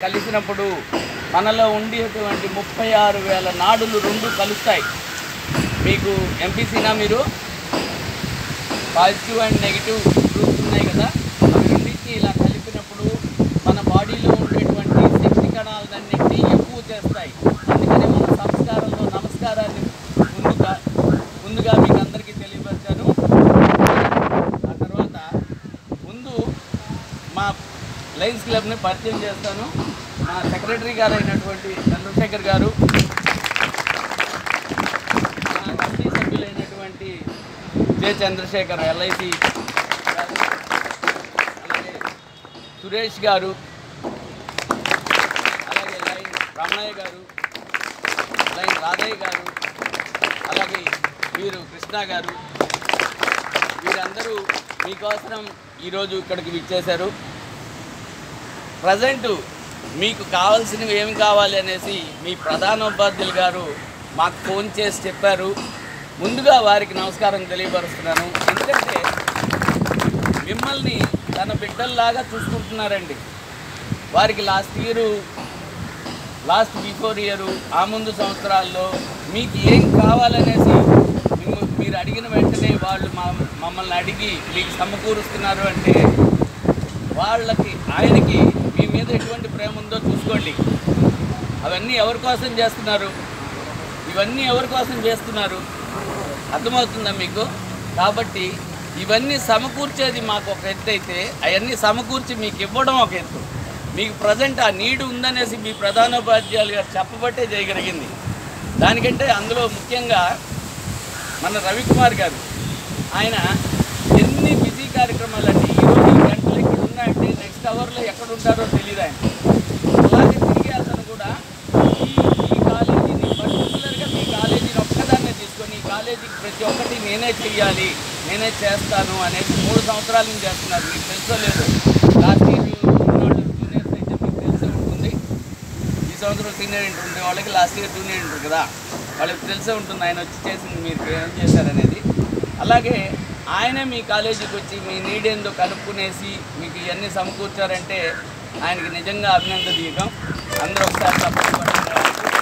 కలిసినప్పుడు మనలో ఉండేటువంటి ముప్పై ఆరు వేల నాడులు రెండు కలుస్తాయి మీకు ఎంపీసీనా మీరు పాజిటివ్ అండ్ నెగిటివ్ గ్రూప్స్ ఉన్నాయి కదా అవి రెండింటిని ఇలా కలిపినప్పుడు మన బాడీలో ఉండేటువంటి శక్తి కణాలన్నింటినీ ఎక్కువ చేస్తాయి అందుకని మన సంస్కారంలో నమస్కారాన్ని ముందుగా ముందుగా మీకు అందరికీ తెలియపరిచాను ఆ తర్వాత ముందు మా లయన్స్ క్లబ్ని పరిచయం చేస్తాను మా సెక్రటరీ గారు అయినటువంటి చంద్రశేఖర్ గారు మా కమిటీ సభ్యులైనటువంటి జె చంద్రశేఖర్ ఎల్ఐసి గారు, అలాగే సురేష్ గారు అలాగే లైన్ రమణయ్య గారు లైన్ రాధయ్య గారు అలాగే వీరు కృష్ణ గారు వీరందరూ మీకోసం ఈరోజు ఇక్కడికి విచ్చేశారు ప్రజెంట్ మీకు కావాల్సినవి ఏమి కావాలి అనేసి మీ ప్రధానోపాధ్యులు గారు మాకు ఫోన్ చేసి చెప్పారు ముందుగా వారికి నమస్కారం తెలియపరుస్తున్నాను ఎందుకంటే మిమ్మల్ని తన బిడ్డల్లాగా చూసుకుంటున్నారండి వారికి last year last before year ఆ ముందు సంవత్సరాల్లో మీకు ఏం కావాలనేసి మిమ్మ- మీరు అడిగిన వెంటనే వాళ్ళు మా మమ్మల్ని అడిగి మీకు సమకూరుస్తున్నారు అంటే వాళ్ళకి ఆయనకి మీ మీద ఎటువంటి ప్రేమ ఉందో చూసుకోండి అవన్నీ ఎవరి కోసం చేస్తున్నారు ఇవన్నీ ఎవరి కోసం చేస్తున్నారు అర్థమవుతుందా మీకు కాబట్టి ఇవన్నీ సమకూర్చేది మాకు ఒక ఎత్తు అయితే అవన్నీ సమకూర్చి మీకు ఇవ్వడం ఒక ఎత్తు మీకు ప్రజెంట్ ఆ నీడు ఉందనేసి మీ ప్రధానోపాధ్యాయులు గారు చెప్పబట్టే చేయగలిగింది దానికంటే అందులో ముఖ్యంగా మన రవికుమార్ గారు ఆయన ఎన్ని బిజీ కార్యక్రమాలండి ఈరోజు ఈ గంటలు ఇక్కడ ఉన్నాయంటే నెక్స్ట్ అవర్లో ఎక్కడ ఉంటారో తెలియదు ఆయన అలాగే తిరిగి అతను కూడా ఈ ఈ కాలేజీని పర్టికులర్గా మీ కాలేజీని ఒక్కదాన్నే తీసుకొని ఈ కాలేజీకి ప్రతి ఒక్కటి నేనే చెయ్యాలి నేనే చేస్తాను అనేసి మూడు సంవత్సరాల నుంచి చేస్తున్నారు మీకు తెలుసో లేదు లాస్ట్ ఇయర్ ఉన్నవాళ్ళు జూనియర్స్ అయితే మీకు తెలిసే ఉంటుంది ఈ సంవత్సరం సీనియర్ ఇంటర్ ఉండే వాళ్ళకి లాస్ట్ ఇయర్ జూనియర్ ఇంటర్ కదా వాళ్ళకి తెలిసే ఉంటుంది ఆయన వచ్చి చేసింది మీరు ఏం చేశారనేది అలాగే ఆయనే మీ కాలేజీకి వచ్చి మీ నీడ్ ఏందో కనుక్కునేసి మీకు ఇవన్నీ సమకూర్చారంటే ఆయనకి నిజంగా అభినందనీయకం అందరూ ఒకసారి తప్పకుండా